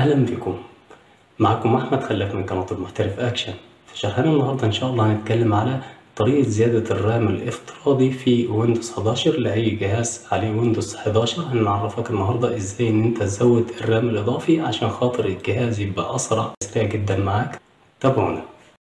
أهلا بكم معكم أحمد خلاف من قناة المحترف أكشن في شرحنا النهاردة إن شاء الله هنتكلم على طريقة زيادة الرام الافتراضي في ويندوز 11 لأي جهاز عليه ويندوز 11 هنعرفك النهاردة إزاي إن أنت تزود الرام الإضافي عشان خاطر الجهاز يبقى أسرع سريع جدا معاك تابعونا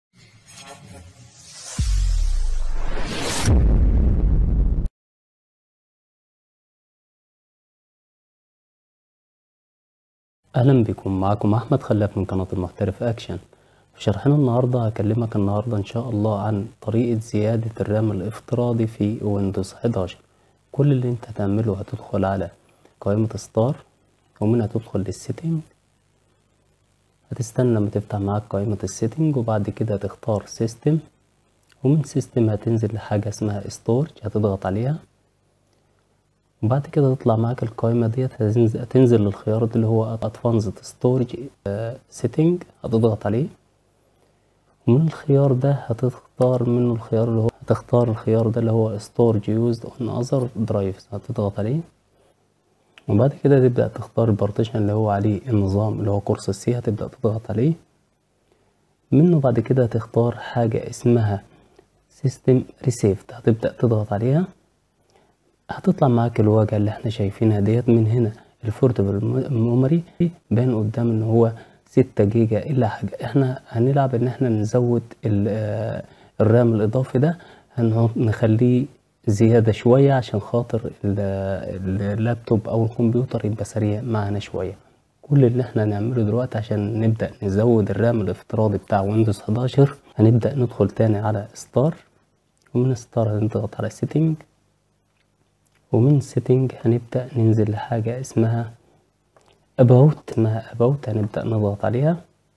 أهلا بكم معكم أحمد خلاف من قناة المحترف أكشن في شرحنا النهاردة هكلمك النهاردة إن شاء الله عن طريقة زيادة الرام الافتراضي في ويندوز 11 كل اللي انت هتعمله هتدخل على قائمة ستار ومنها تدخل للسيتنج هتستنى لما تفتح معاك قائمة السيتنج وبعد كده هتختار سيستم ومن سيستم هتنزل لحاجة اسمها ستورج هتضغط عليها وبعد كده تطلع معاك القائمة ديت هتنزل للخيار اللي هو ادفانسد ستورج سيتنج هتضغط عليه ومن الخيار ده هتختار منه الخيار اللي هو هتختار الخيار ده اللي هو storage used on other drives هتضغط عليه وبعد كده تبدأ تختار البارتيشن اللي هو عليه النظام اللي هو كورس السي هتبدأ تضغط عليه منه بعد كده هتختار حاجة اسمها system received هتبدأ تضغط عليها هتطلع معاك الواجهة اللي احنا شايفينها ديت من هنا الفورتبل ميموري باين قدام ان هو ستة جيجا الا حاجة احنا هنلعب ان احنا نزود الرام الاضافي ده هنخليه زيادة شوية عشان خاطر اللابتوب او الكمبيوتر يبقى سريع معانا شوية كل اللي احنا هنعمله دلوقتي عشان نبدأ نزود الرام الافتراضي بتاع ويندوز 11 هنبدأ ندخل تاني على ستار ومن ستار هنضغط على سيتنج ومن سيتنج هنبدأ ننزل لحاجة اسمها about اسمها about هنبدأ نضغط عليها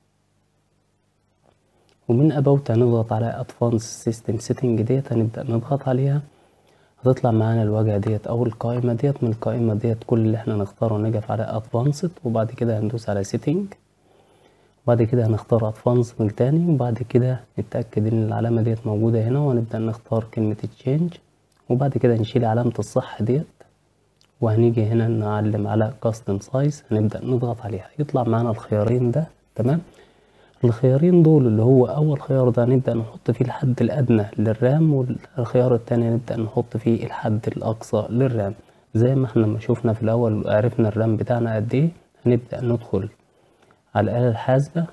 ومن about هنضغط على advanced system setting ديت هنبدأ نضغط عليها هتطلع معانا الواجهة ديت أو القائمة ديت من القائمة ديت كل اللي احنا نختاره نقف على advanced وبعد كده هندوس على setting وبعد كده هنختار advanced تاني وبعد كده نتأكد إن العلامة ديت موجودة هنا وهنبدأ نختار كلمة change وبعد كده نشيل علامة الصح ديت وهنيجي هنا نعلم على كاستم سايز هنبدأ نضغط عليها يطلع معانا الخيارين ده تمام الخيارين دول اللي هو أول خيار ده هنبدأ نحط فيه الحد الأدنى للرام والخيار التاني هنبدأ نحط فيه الحد الأقصى للرام زي ما احنا لما شوفنا في الأول عرفنا الرام بتاعنا قد ايه هنبدأ ندخل على الآلة الحاسبة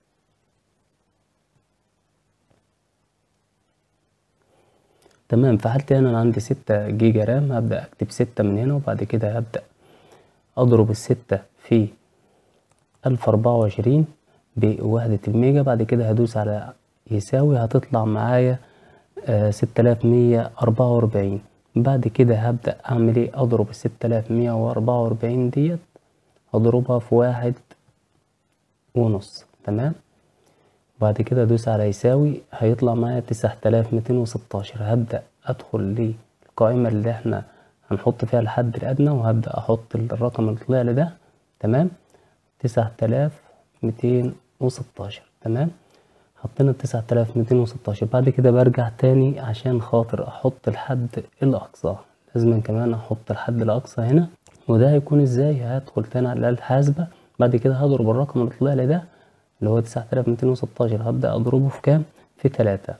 تمام في حالتي انا عندي ستة جيجا رام هبدأ اكتب ستة من هنا وبعد كده هبدأ اضرب الستة في الف اربعة وعشرين بوحدة الميجا بعد كده هدوس على يساوي هتطلع معايا ستة الاف مية اربعة واربعين بعد كده هبدأ اعمل ايه اضرب الستة الاف مية واربعة واربعين ديت اضربها في واحد ونص تمام بعد كده ادوس على يساوي هيطلع معايا تسعة آلاف ميتين وستاشر هبدأ ادخل للقائمة اللي احنا هنحط فيها الحد الادنى وهبدأ احط الرقم اللي طلع لي ده تمام تسعة آلاف ميتين وستاشر تمام حطينا التسعة آلاف ميتين وستاشر بعد كده برجع تاني عشان خاطر احط الحد الاقصى لازم كمان احط الحد الاقصى هنا وده هيكون ازاي هدخل تاني على الآلة الحاسبة بعد كده هضرب الرقم اللي طلع لي ده اللي هو تسعة آلاف ميتين وستاشر هبدأ أضربه في كام؟ في تلاتة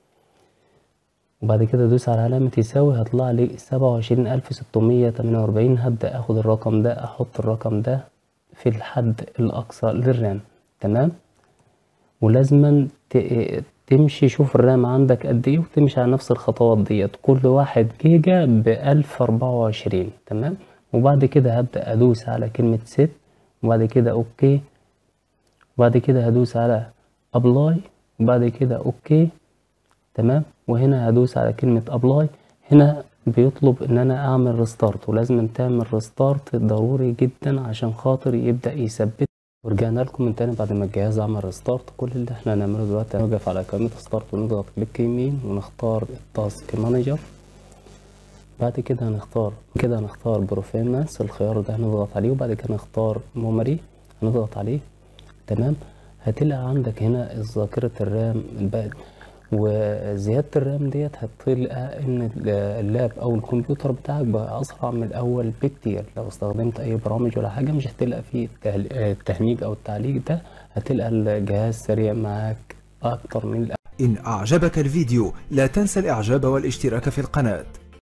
وبعد كده أدوس على علامة يساوي هطلع لي سبعة وعشرين ألف ستمية تمانية وأربعين هبدأ أخد الرقم ده أحط الرقم ده في الحد الأقصى للرام تمام ولازما تمشي شوف الرام عندك قد ايه وتمشي على نفس الخطوات ديت كل واحد جيجا بألف أربعة وعشرين تمام وبعد كده هبدأ أدوس على كلمة ست وبعد كده أوكي وبعد كده هدوس على ابلاي وبعد كده اوكي تمام وهنا هدوس على كلمة ابلاي هنا بيطلب ان انا اعمل ريستارت ولازم تعمل ريستارت ضروري جدا عشان خاطر يبدأ يثبت ورجعنا لكم من تاني بعد ما الجهاز عمل ريستارت كل اللي احنا هنعمله دلوقتي هنوقف على قائمة ستارت ونضغط كليك يمين ونختار التاسك مانجر بعد كده هنختار كده هنختار بروفيمانس الخيار ده هنضغط عليه وبعد كده نختار ميموري هنضغط عليه تمام هتلاقي عندك هنا ذاكرة الرام الباقي وزيادة الرام ديت هتلقى ان اللاب او الكمبيوتر بتاعك بقى اسرع من الاول بكتير لو استخدمت اي برامج ولا حاجة مش هتلقى فيه التهنيج او التعليق ده هتلقى الجهاز سريع معاك اكتر من الأول. ان اعجبك الفيديو لا تنسى الاعجاب والاشتراك في القناة